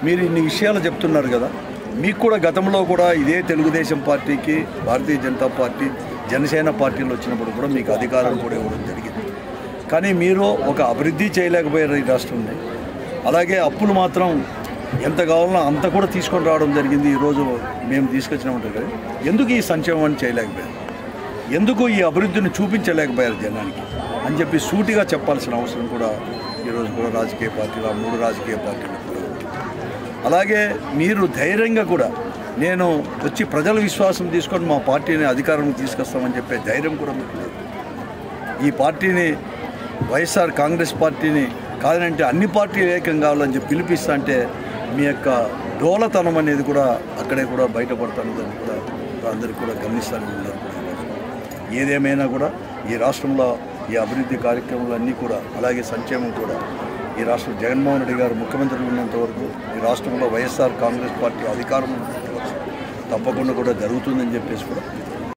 మీరు ఇన్ని విషయాలు చెప్తున్నారు కదా మీకు కూడా గతంలో కూడా ఇదే తెలుగుదేశం పార్టీకి భారతీయ జనతా పార్టీ జనసేన పార్టీలు వచ్చినప్పుడు కూడా మీకు అధికారం కూడా ఇవ్వడం జరిగింది కానీ మీరు ఒక అభివృద్ధి చేయలేకపోయారు ఈ రాష్ట్రంని అలాగే అప్పులు మాత్రం ఎంత కావాలన్నా అంత కూడా తీసుకొని రావడం జరిగింది ఈరోజు మేము తీసుకొచ్చినామంటే కదా, ఎందుకు ఈ సంక్షేమాన్ని చేయలేకపోయారు ఎందుకు ఈ అభివృద్ధిని చూపించలేకపోయారు జనానికి అని చెప్పి సూటిగా చెప్పాల్సిన అవసరం కూడా ఈరోజు కూడా రాజకీయ పార్టీలు ఆ మూడు రాజకీయ పార్టీలు కూడా ఉంది. అలాగే మీరు ధైర్యంగా కూడా నేను వచ్చి ప్రజల విశ్వాసం తీసుకొని మా పార్టీని అధికారం తీసుకొస్తామని చెప్పే ధైర్యం కూడా మీకు లేదు ఈ పార్టీని వైఎస్ఆర్ కాంగ్రెస్ పార్టీని కాదంటే అన్ని పార్టీలు ఏకం కావాలని చెప్పి పిలిపిస్తా అంటే మీ యొక్క డోలతనం అనేది కూడా అక్కడే కూడా బయటపడుతున్నదని కూడా అందరికీ కూడా గమనిస్తాను ఉన్నారు కూడా ఈరోజు. ఏదేమైనా కూడా ఈ రాష్ట్రంలో ఈ అభివృద్ధి కార్యక్రమాలన్నీ కూడా అలాగే సంక్షేమం కూడా ఈ రాష్ట్రం జగన్మోహన్ రెడ్డి గారు ముఖ్యమంత్రి ఉన్నంత వరకు ఈ రాష్ట్రంలో వైఎస్ఆర్ కాంగ్రెస్ పార్టీ అధికారం ఉన్నంత వరకు తప్పకుండా కూడా జరుగుతుందని చెప్పేసి కూడా